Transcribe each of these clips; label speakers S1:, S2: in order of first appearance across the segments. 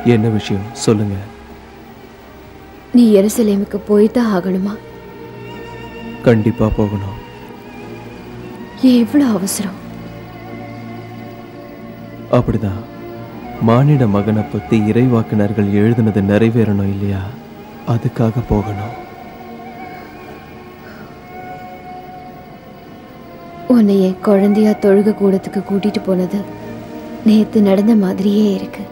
S1: என்ன விஷயம் சொல்லுங்க
S2: நீ எருசலேமுக்கு போய்தான் ஆகணுமா
S1: கண்டிப்பா போகணும்
S2: ஏன் இவ்வளவு அவசரம்
S1: அப்படிதான் மானிட மகனை பத்தி இறைவாக்கினர்கள் எழுதினது நிறைவேறணும் இல்லையா அதுக்காக போகணும்
S2: உன்னை என் குழந்தையா தொழுக கூடத்துக்கு கூட்டிட்டு போனது நேத்து நடந்த மாதிரியே இருக்கு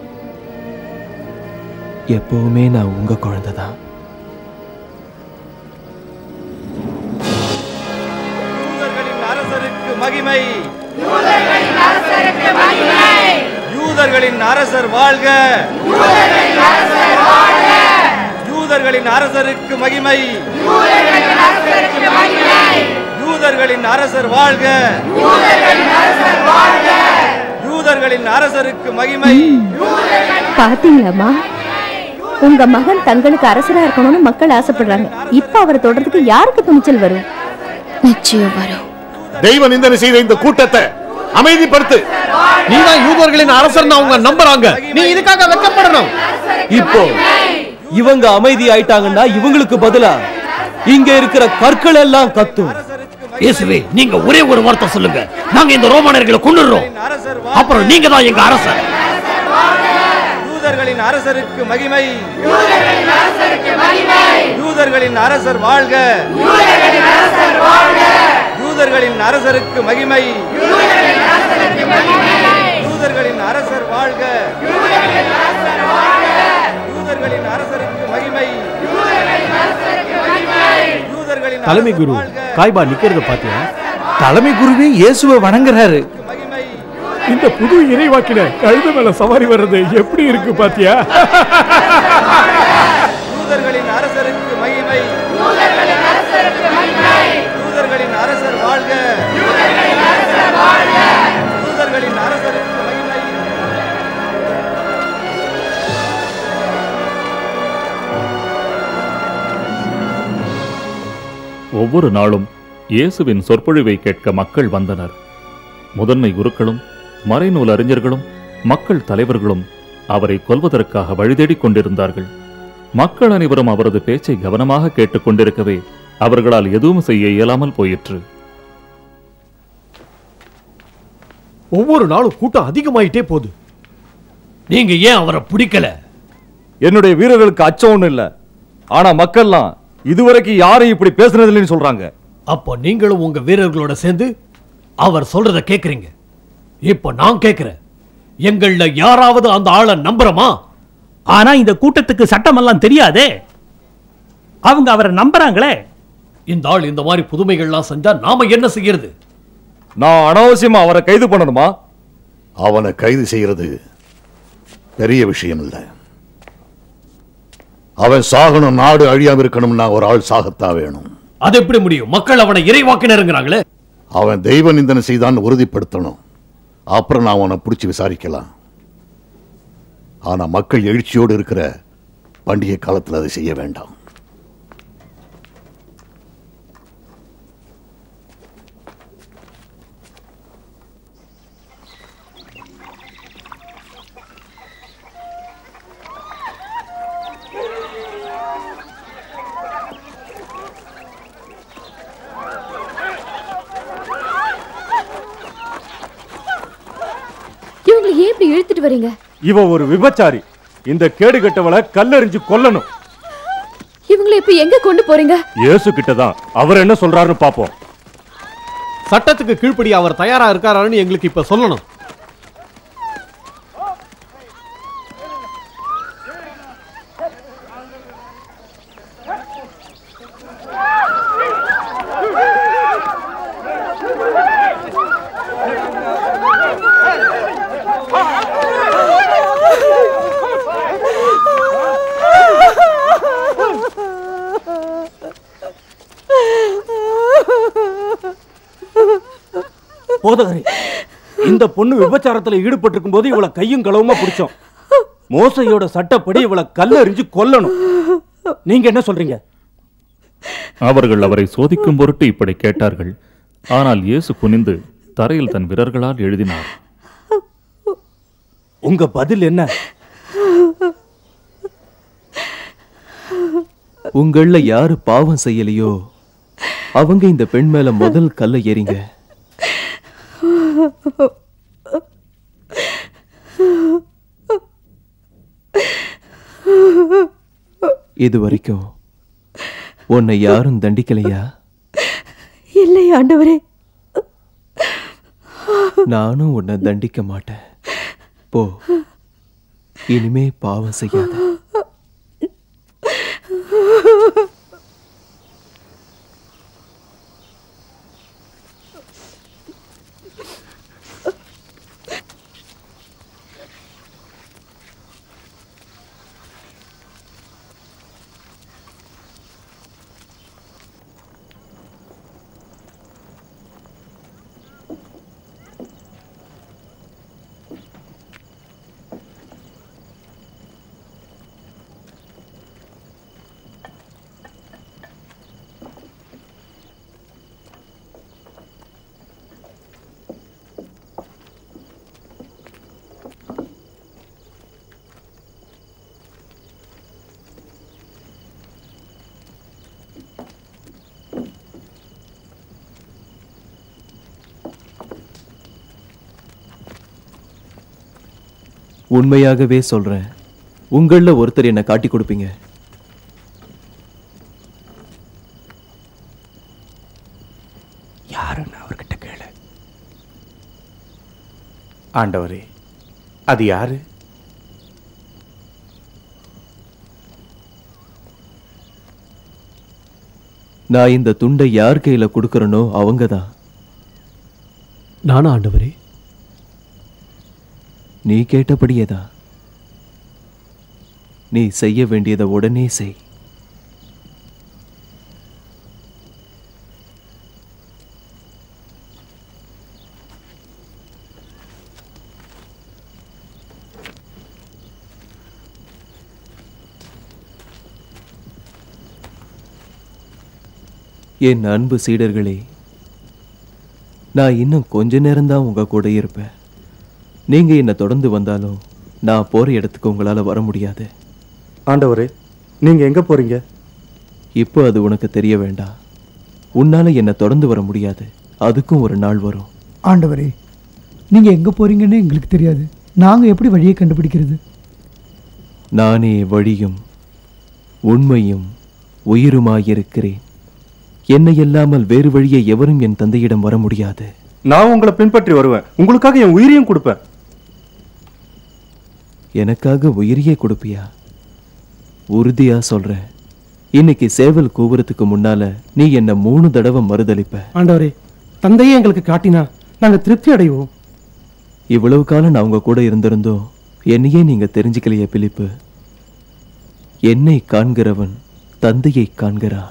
S1: எப்பவுமே நான் உங்க குழந்தை தான்
S3: யூதர்களின் அரசருக்கு மகிமை யூதர்களின் அரசர் வாழ்க யூதர்களின் அரசருக்கு மகிமை யூதர்களின் அரசர் வாழ்க யூதர்களின் அரசருக்கு மகிமை
S4: பாத்தீங்களாம்மா உங்க மகன் தங்களுக்கு அரசரா இருக்கணும்னு மக்கள் ஆசைப்படுறாங்க இப்ப அவரை தொடர்றதுக்கு யாருக்கு துணிச்சல் வரும்
S2: நிச்சயம் வரும்
S5: தெய்வ நிந்தனை செய்த இந்த கூட்டத்தை அமைதிப்படுத்து
S6: நீதான் யூதர்களின் அரசர்னு அவங்க நம்புறாங்க நீ இதுக்காக வெக்கப்படணும்
S1: இப்போ இவங்க அமைதி ஆயிட்டாங்கன்னா இவங்களுக்கு பதிலா இங்க இருக்கிற கற்கள் எல்லாம் கத்தும்
S7: இயேசுவே நீங்க ஒரே ஒரு வார்த்தை சொல்லுங்க நாங்க இந்த ரோமானியர்களை கொண்டுறோம்
S3: அரசர்
S7: அப்புறம் நீங்க தான் எங்க அரசர்
S3: யூதர்களின் அரசருக்கு மகிமை யூதர்களின் அரசர் வாழ்க யூதர்களின் அரசருக்கு மகிமை யூதர்களின் அரசர் வாழ்க யூதர்களின் அரசருக்கு மகிமை யூதர்களின்
S6: தலைமை
S3: அரசர்
S6: குரு
S3: வாழ்க.
S6: காய்பா நிக்கிறத பாத்தியா
S8: தலைமை குருவே இயேசுவை வணங்குறாரு
S3: மகிமை
S6: இந்த புது இறைவாக்கின கழுத மேல சவாரி வர்றது எப்படி இருக்கு பாத்தியா
S3: யூதர்களின் அரசருக்கு மகிமை யூதர்களின் அரசர் வாழ்க யூதர்களின் அரசருக்கு மகிமை
S9: ஒவ்வொரு நாளும் இயேசுவின் சொற்பொழிவை கேட்க மக்கள் வந்தனர் முதன்மை குருக்களும் மறைநூல் அறிஞர்களும் மக்கள் தலைவர்களும் அவரை கொல்வதற்காக வழிதேடிக் கொண்டிருந்தார்கள் மக்கள் அனைவரும் அவரது பேச்சை கவனமாக கேட்டுக்கொண்டிருக்கவே அவர்களால் எதுவும் செய்ய இயலாமல் போயிற்று
S6: ஒவ்வொரு நாளும் கூட்டம் அதிகமாயிட்டே போகுது
S7: நீங்க ஏன் அவரை பிடிக்கல
S10: என்னுடைய வீரர்களுக்கு அச்சம் ஒண்ணும் இல்ல ஆனா மக்கள்லாம் இதுவரைக்கும் யாரும் இப்படி பேசுனதில்லைன்னு சொல்றாங்க
S7: அப்போ நீங்களும் உங்க வீரர்களோட சேர்ந்து அவர் சொல்றத கேக்குறீங்க இப்போ நான் கேக்குறேன் எங்கள்ல யாராவது அந்த ஆளை நம்புறோமா
S11: ஆனா இந்த கூட்டத்துக்கு சட்டமெல்லாம் தெரியாதே அவங்க அவரை நம்புறாங்களே
S7: இந்த ஆள் இந்த மாதிரி புதுமைகள்லாம் செஞ்சா நாம என்ன செய்யறது
S10: நான் அனாவசியமா அவரை கைது பண்ணணுமா
S5: அவனை கைது செய்யறது பெரிய விஷயம் இல்ல அவன் சாகணும் நாடு அழியாம இருக்கணும்னா ஒரு ஆள் சாகத்தான் வேணும்
S7: அது எப்படி முடியும் மக்கள் அவனை இறைவாக்கினருங்கிறாங்களே
S5: அவன் தெய்வ நிந்தனை செய்தான் உறுதிப்படுத்தணும் அப்புறம் நான் அவனை பிடிச்சி விசாரிக்கலாம் ஆனா மக்கள் எழுச்சியோடு இருக்கிற பண்டிகை காலத்தில் அதை செய்ய வேண்டாம்
S2: இவங்களை ஏன் இப்படி இழுத்துட்டு வரீங்க
S10: இவ ஒரு விபச்சாரி இந்த கேடு கெட்டவளை கல்லெறிஞ்சு கொல்லணும்
S2: இவங்களை இப்ப எங்க கொண்டு போறீங்க
S10: இயேசு கிட்ட தான் அவர் என்ன சொல்றாருன்னு பாப்போம்
S6: சட்டத்துக்கு கீழ்ப்படி அவர் தயாரா இருக்காரான்னு எங்களுக்கு இப்ப சொல்லணும்
S8: போதகரே இந்த பொண்ணு விபச்சாரத்துல ஈடுபட்டிருக்கும் போது இவளை கையும் களவுமா பிடிச்சோம் மோசையோட சட்டப்படி இவளை கல்லெறிஞ்சு கொல்லணும் நீங்க என்ன சொல்றீங்க
S9: அவர்கள் அவரை சோதிக்கும் பொருட்டு இப்படி கேட்டார்கள் ஆனால் இயேசு குனிந்து தரையில் தன் விரல்களால் எழுதினார்
S8: உங்க பதில் என்ன
S1: உங்கள யாரு பாவம் செய்யலையோ அவங்க இந்த பெண் மேல முதல் கல்லை எறிங்க இது வரைக்கும் உன்னை யாரும் தண்டிக்கலையா
S4: இல்லை ஆண்டவரே
S1: நானும் உன்னை தண்டிக்க மாட்டேன் போ இனிமே பாவம் செய்யாத உண்மையாகவே சொல்றேன் உங்கள ஒருத்தர் என்ன காட்டி கொடுப்பீங்க
S12: யாருன்னு அவர்கிட்ட கேளு ஆண்டவரே அது யாரு
S1: நான் இந்த துண்டை யார் கையில கொடுக்கறனோ அவங்க தான்
S7: நானா ஆண்டவரே
S1: நீ கேட்டபடியே தான் நீ செய்ய வேண்டியதை உடனே செய் என் அன்பு சீடர்களே நான் இன்னும் கொஞ்ச நேரம்தான் உங்க கூட இருப்பேன் நீங்க என்னை தொடர்ந்து வந்தாலும் நான் போற இடத்துக்கு உங்களால வர முடியாது
S10: ஆண்டவரே நீங்க எங்க போறீங்க
S1: இப்போ அது உனக்கு தெரிய வேண்டாம் உன்னால என்னை தொடர்ந்து வர முடியாது அதுக்கும் ஒரு நாள் வரும்
S13: ஆண்டவரே நீங்க எங்க போறீங்கன்னு எங்களுக்கு தெரியாது நாங்க எப்படி வழியை கண்டுபிடிக்கிறது
S1: நானே வழியும் உண்மையும் உயிருமாயிருக்கிறேன் என்னை இல்லாமல் வேறு வழியை எவரும் என் தந்தையிடம் வர முடியாது
S10: நான் உங்களை பின்பற்றி வருவேன் உங்களுக்காக என் உயிரையும் கொடுப்பேன்
S1: எனக்காக உயிரையே கொடுப்பியா உறுதியா சொல்றேன் இன்னைக்கு சேவல் கூவுறதுக்கு முன்னால நீ என்ன மூணு தடவை மறுதளிப்ப
S14: ஆண்டவரே தந்தையே எங்களுக்கு காட்டினா நாங்க திருப்தி அடைவோம்
S1: இவ்வளவு காலம் நான் உங்க கூட இருந்திருந்தோம் என்னையே நீங்க தெரிஞ்சுக்கலையே பிலிப்பு என்னை காண்கிறவன் தந்தையை காண்கிறான்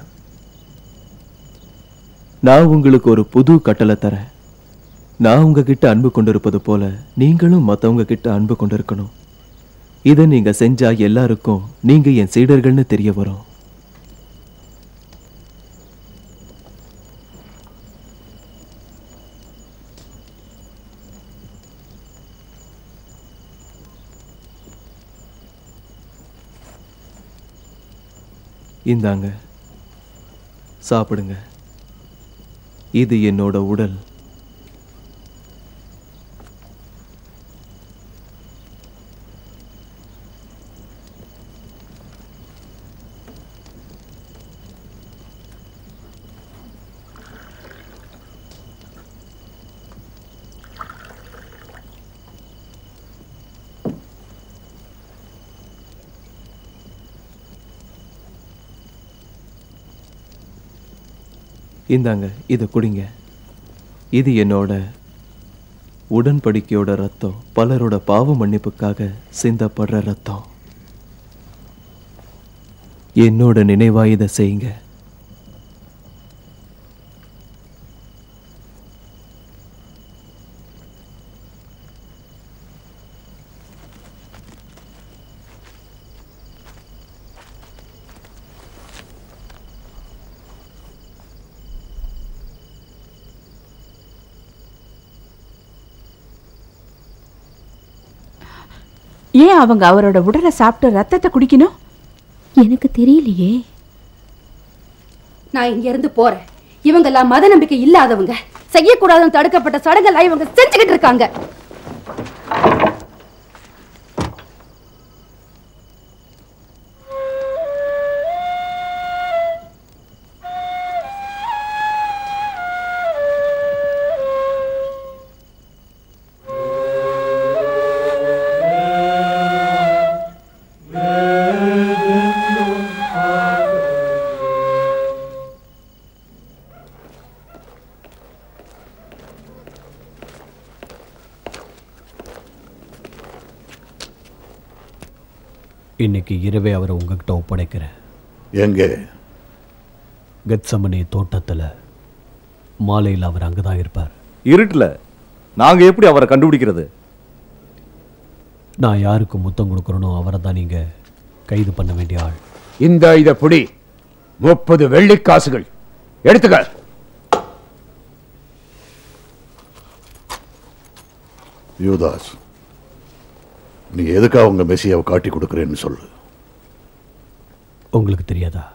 S1: நான் உங்களுக்கு ஒரு புது கட்டளை தரேன் நான் உங்ககிட்ட அன்பு கொண்டிருப்பது போல நீங்களும் மத்தவங்க கிட்ட அன்பு கொண்டிருக்கணும் இதை நீங்க செஞ்சா எல்லாருக்கும் நீங்க என் சீடர்கள்னு தெரிய வரும் இந்தாங்க சாப்பிடுங்க இது என்னோட உடல் இந்தாங்க இதை குடிங்க இது என்னோட உடன்படிக்கையோட ரத்தம் பலரோட பாவ மன்னிப்புக்காக சிந்தப்படுற ரத்தம் என்னோட நினைவா இதை செய்யுங்க
S15: ஏன் அவங்க அவரோட உடலை சாப்பிட்டு ரத்தத்தை குடிக்கணும்
S4: எனக்கு தெரியலையே
S15: நான் இங்க இருந்து போறேன் இவங்க எல்லாம் மத நம்பிக்கை இல்லாதவங்க செய்யக்கூடாதுன்னு தடுக்கப்பட்ட சடங்கெல்லாம் இவங்க செஞ்சுக்கிட்டு இருக்காங்க
S7: இன்னைக்கு இரவே அவரை உங்ககிட்ட ஒப்படைக்கிறேன்
S5: எங்கே
S7: கெத்சமனி தோட்டத்தில் மாலையில் அவர் அங்கே தான் இருப்பார்
S10: இருட்டுல நாங்க எப்படி அவரை கண்டுபிடிக்கிறது
S7: நான் யாருக்கு முத்தம் கொடுக்குறனோ அவரை தான் நீங்கள் கைது பண்ண வேண்டிய ஆள்
S16: இந்த இத புடி முப்பது வெள்ளிக்காசுகள் எடுத்துக்க
S5: யூதாஸ் நீ எதுக்காக உங்க மெஸ்ஸியாவை காட்டி கொடுக்குறேன்னு சொல்லு
S7: உங்களுக்கு தெரியாதா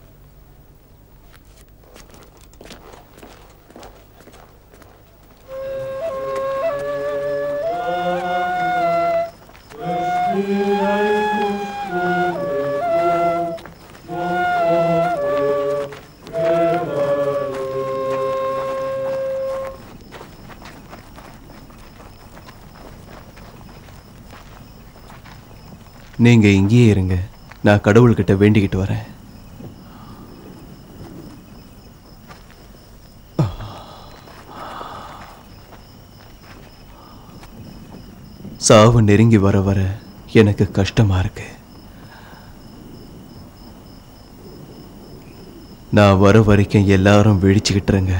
S1: நீங்க இங்கேயே இருங்க நான் கடவுள்கிட்ட வேண்டிக்கிட்டு வரேன் சாவு நெருங்கி வர வர எனக்கு கஷ்டமா இருக்கு நான் வர வரைக்கும் எல்லாரும் விழிச்சுக்கிட்டுருங்க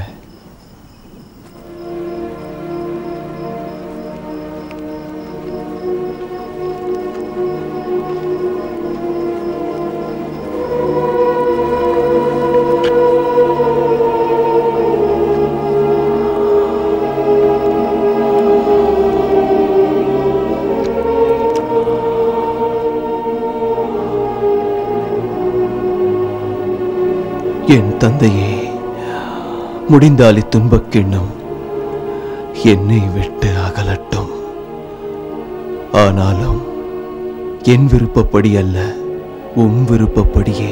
S1: என் தந்தையே முடிந்தால் இத்துன்பக் கிண்ணம் என்னை விட்டு அகலட்டும் ஆனாலும் என் விருப்பப்படி அல்ல உம் விருப்பப்படியே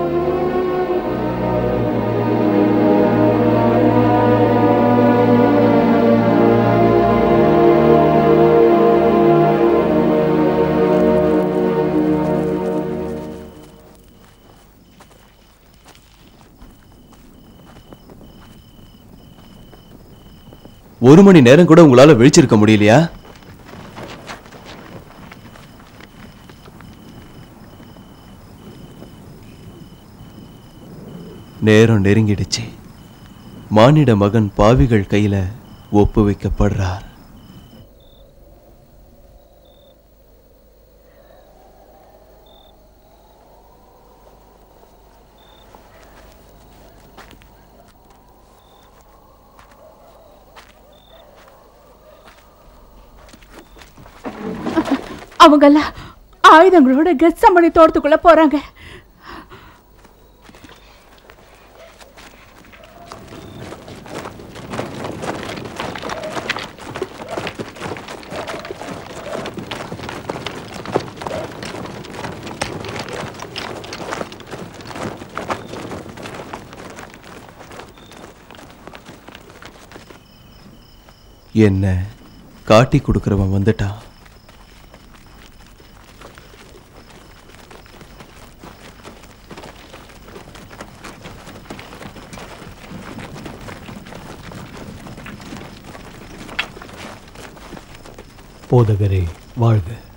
S1: ஒரு மணி நேரம் கூட உங்களால விழிச்சிருக்க முடியலையா நேரம் நெருங்கிடுச்சு மானிட மகன் பாவிகள் கையில ஒப்புவிக்கப்படுறார்
S17: அவங்கெல்லாம் ஆயுதங்களோட கெட்சமணி தோட்டத்துக்குள்ள போறாங்க
S1: என்ன காட்டி கொடுக்கறவன் வந்துட்டான்
S7: போதகரே வாழ்க